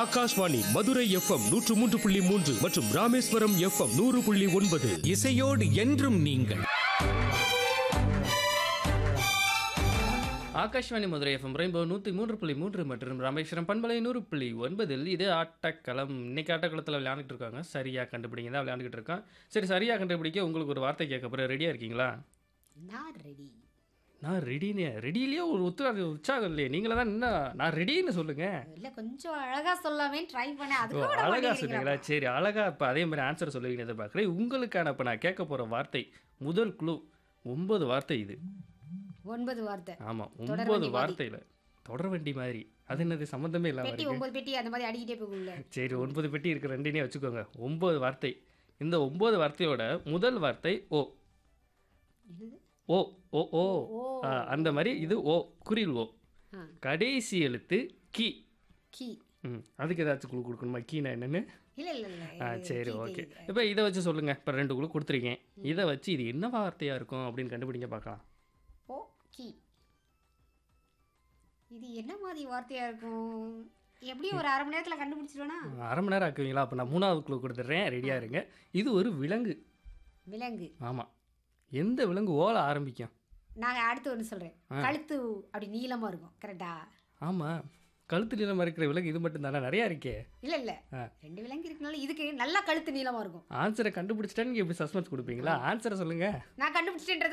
Akashvani Madurai FM நூற்று மூன்று புள்ளி மூன்று மற்றும் ராமேஸ்வரம் எஃப்எம் நூறு புள்ளி ஒன்பது இசையோடு என்றும் நீங்கள் ஆகாஷ்வாணி மதுரை எஃப்எம் ரெயின்போ நூற்றி மூன்று புள்ளி மூன்று மற்றும் ராமேஸ்வரம் பண்பலை நூறு புள்ளி ஒன்பதில் இது ஆட்டக்களம் இன்னைக்கு ஆட்டக்களத்தில் விளையாண்டுட்டு இருக்காங்க சரியாக கண்டுபிடிங்க தான் விளையாண்டுக்கிட்டு இருக்கோம் சரி சரியாக கண்டுபிடிக்க உங்களுக்கு ஒரு வார்த்தை கேட்க போகிறேன் ரெடியாக இருக்கீங்களா நான் ரெடி நான் ரெடினே ரெடியிலேயே ஒரு உத்தர உற்சாகம் இல்லையே நீங்களே தான் என்ன நான் ரெடின்னு சொல்லுங்க இல்ல கொஞ்சம் அழகா சொல்லாமே ட்ரை பண்ணேன் ஓ அதுக்கு கூட அழகா சொன்னீங்களா சரி அழகா இப்போ அதே மாதிரி ஆன்சர் சொல்லுவீங்க எதிர்பார்க்குறேன் உங்களுக்கான இப்போ நான் கேட்க போகிற வார்த்தை முதல் குழு ஒன்பது வார்த்தை இது ஒன்பது வார்த்தை ஆமாம் தொடர் ஒன்பது வண்டி மாதிரி. வார்த்தையில் தொடர் வண்டி மாதிரி அது என்னது சம்மந்தமே இல்லாமல் பெட்டி இருக்கு ஒன்பது பெட்டி அந்த மாதிரி அடிக்கிட்டே போகும்ல சரி ஒன்பது பெட்டி இருக்கிற ரெண்டினே வச்சுக்கோங்க ஒன்பது வார்த்தை இந்த ஒன்பது வார்த்தையோட முதல் வார்த்தை ஓ என்னது ஓ ஓ ஓ ஓ. ஆ, அந்த மாதிரி இது ஓ குறில் ஓ ஆ. கடைசி எழுத்து கி கீ ம் அதுக்கு ஏதாச்சும் குழு கொடுக்கணுமா கீனா என்னன்னு இல்ல இல்ல இல்ல ஆ இது சரி key ஓகே தெரியுது. இப்போ இதை வச்சு சொல்லுங்கள் இப்போ ரெண்டு குழு கொடுத்துருக்கேன் இதை வச்சு இது என்ன வார்த்தையாக இருக்கும் அப்படின்னு கண்டுபிடிங்க பார்க்கலாம் ஓ கீ இது என்ன மாதிரி வார்த்தையா இருக்கும் எப்படியும் ஒரு அரை மணி நேரத்துல கண்டுபிடிச்சிருவேனா அரை மணி நேரம் ஆக்குவீங்களா அப்போ நான் மூணாவது குழு கொடுத்துட்றேன் ரெடியாக இருங்க இது ஒரு விலங்கு விலங்கு ஆமாம் எந்த விலங்கு ஓல ஆரம்பிக்கும் நாங்க அடுத்து ஒன்று சொல்றேன் கழுத்து அப்படி நீளமா இருக்கும் கரெக்டா ஆமாம் கழுத்து நீளமாக இருக்கிற விலங்கு இது மட்டும் தானே நிறையா இருக்கே இல்ல இல்ல ஆ. ரெண்டு விலங்கு இருக்கனால இதுக்கு நல்லா கழுத்து நீளமா இருக்கும் ஆன்சரை கண்டுபிடிச்சிட்டா நீங்கள் எப்படி சஸ்பென்ஸ் கொடுப்பீங்களா ஆன்சரை சொல்லுங்கள் நான் கண்டுபிடிச்சிட்டேன்றது